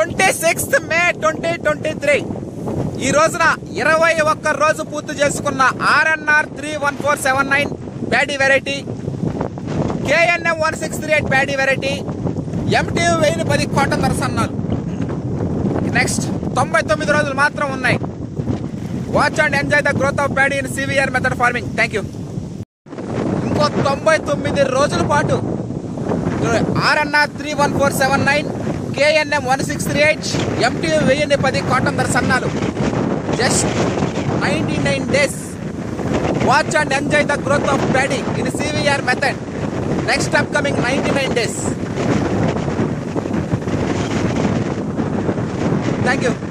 twenty sixth May twenty twenty three ఈ రోజున ఇరవై ఒక్క రోజు పూర్తి చేసుకున్న RNR three one four seven nine paddy variety KNM one six three eight paddy variety MT వెయ్యి పది కాటన్ దర్శనాలు నెక్స్ట్ తొంభై తొమ్మిది రోజులు మాత్రం ఉన్నాయి watch and enjoy the growth of paddy in CVR method farming thank you ఇంకో తొంభై తొమ్మిది రోజుల పాటు RNR three one four seven nine KNM one six three eight MT వెయ్యి పది కాటన్ ధర సన్నాలు just ninety nine days watch and enjoy the growth of paddy in CVR method next upcoming ninety nine days thank you